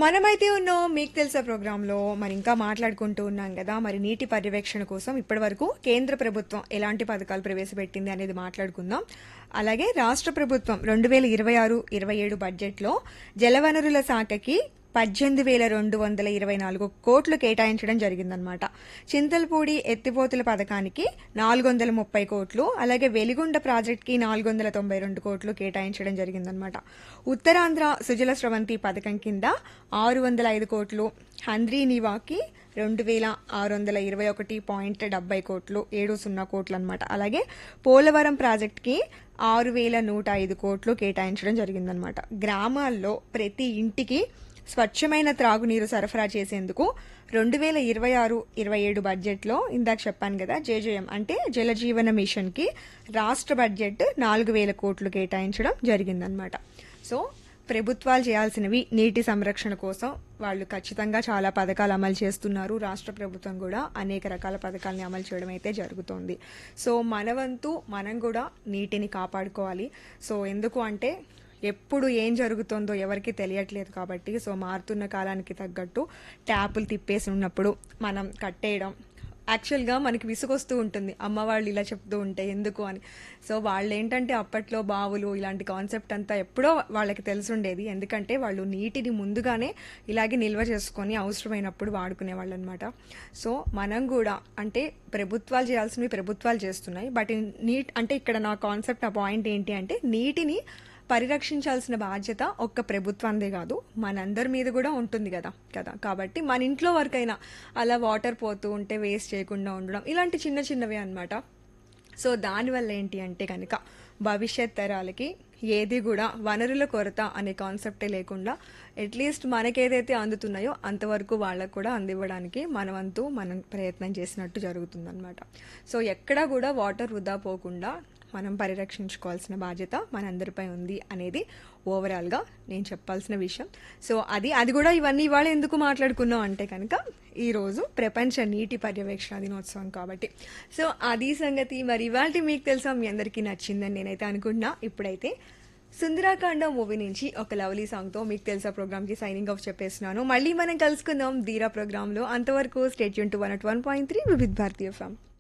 మనమైతే ఉన్నాం మీకు తెలుసా ప్రోగ్రాంలో మరి ఇంకా మాట్లాడుకుంటూ ఉన్నాం కదా మరి నీటి పర్యవేక్షణ కోసం ఇప్పటివరకు కేంద్ర ప్రభుత్వం ఎలాంటి పథకాలు ప్రవేశపెట్టింది అనేది మాట్లాడుకుందాం అలాగే రాష్ట్ర ప్రభుత్వం రెండు వేల ఇరవై ఆరు ఇరవై ఏడు బడ్జెట్లో జలవనరుల శాఖకి పద్దెనిమిది వేల రెండు వందల ఇరవై నాలుగు కోట్లు కేటాయించడం జరిగిందనమాట చింతలపూడి ఎత్తిపోతుల పథకానికి నాలుగు వందల ముప్పై కోట్లు అలాగే వెలిగొండ ప్రాజెక్ట్కి నాలుగు వందల తొంభై రెండు కోట్లు కేటాయించడం జరిగిందనమాట ఉత్తరాంధ్ర సుజల స్రవంతి పథకం కింద ఆరు వందల ఐదు కోట్లు హంద్రీ నివాకి రెండు వేల ఆరు వందల ఇరవై ఒకటి పాయింట్ డెబ్బై కోట్లు ఏడు సున్నా కోట్లు అనమాట అలాగే పోలవరం ప్రాజెక్ట్కి ఆరు వేల నూట ఐదు కోట్లు కేటాయించడం జరిగిందనమాట గ్రామాల్లో ప్రతి ఇంటికి స్వచ్ఛమైన త్రాగునీరు సరఫరా చేసేందుకు రెండు వేల ఇరవై ఆరు ఇరవై ఏడు బడ్జెట్లో ఇందాక చెప్పాను కదా జేజేఎం అంటే జలజీవన మిషన్కి రాష్ట్ర బడ్జెట్ నాలుగు వేల కోట్లు కేటాయించడం జరిగిందనమాట సో ప్రభుత్వాలు చేయాల్సినవి నీటి సంరక్షణ కోసం వాళ్ళు ఖచ్చితంగా చాలా పథకాలు అమలు చేస్తున్నారు రాష్ట్ర ప్రభుత్వం కూడా అనేక రకాల పథకాలని అమలు చేయడం అయితే జరుగుతోంది సో మన వంతు మనం కూడా నీటిని కాపాడుకోవాలి సో ఎందుకు అంటే ఎప్పుడు ఏం జరుగుతుందో ఎవరికి తెలియట్లేదు కాబట్టి సో మారుతున్న కాలానికి తగ్గట్టు ట్యాపులు తిప్పేసి ఉన్నప్పుడు మనం కట్టేయడం యాక్చువల్గా మనకి విసుగొస్తూ ఉంటుంది అమ్మ వాళ్ళు ఇలా చెప్తూ ఉంటే ఎందుకు అని సో వాళ్ళు ఏంటంటే అప్పట్లో బావులు ఇలాంటి కాన్సెప్ట్ అంతా ఎప్పుడో వాళ్ళకి తెలుసుండేది ఎందుకంటే వాళ్ళు నీటిని ముందుగానే ఇలాగే నిల్వ చేసుకొని అవసరమైనప్పుడు వాడుకునే వాళ్ళు అనమాట సో మనం కూడా అంటే ప్రభుత్వాలు చేయాల్సినవి ప్రభుత్వాలు చేస్తున్నాయి బట్ నీట్ అంటే ఇక్కడ నా కాన్సెప్ట్ నా పాయింట్ ఏంటి అంటే నీటిని పరిరక్షించాల్సిన బాధ్యత ఒక్క ప్రభుత్వందే కాదు మనందరి మీద కూడా ఉంటుంది కదా కదా కాబట్టి మన ఇంట్లో వరకైనా అలా వాటర్ పోతూ ఉంటే వేస్ట్ చేయకుండా ఉండడం ఇలాంటి చిన్న చిన్నవే అనమాట సో దానివల్ల ఏంటి అంటే కనుక భవిష్యత్ తరాలకి ఏది కూడా వనరుల కొరత అనే కాన్సెప్టే లేకుండా అట్లీస్ట్ మనకేదైతే అందుతున్నాయో అంతవరకు వాళ్ళకు కూడా అందివ్వడానికి మనవంతు మనం ప్రయత్నం చేసినట్టు జరుగుతుందన్నమాట సో ఎక్కడా కూడా వాటర్ వృధా పోకుండా మనం పరిరక్షించుకోవాల్సిన బాధ్యత మనందరిపై ఉంది అనేది ఓవరాల్గా నేను చెప్పాల్సిన విషయం సో అది అది కూడా ఇవన్నీ ఇవాళ ఎందుకు మాట్లాడుకున్నాం అంటే కనుక ఈరోజు ప్రపంచ నీటి పర్యవేక్షణ దినోత్సవం కాబట్టి సో అది సంగతి మరి ఇవాళ మీకు తెలుసా మీ అందరికీ నచ్చిందని నేనైతే అనుకుంటున్నా ఇప్పుడైతే సుందరాకాండ మూవీ నుంచి ఒక లవ్లీ సాంగ్తో మీకు తెలుసా ప్రోగ్రామ్కి సైనింగ్ ఆఫ్ చెప్పేస్తున్నాను మళ్ళీ మనం కలుసుకుందాం ధీరా ప్రోగ్రాంలో అంతవరకు స్టేట్ యూన్ to one at one point three Vividh Bharati ఫ్యామ్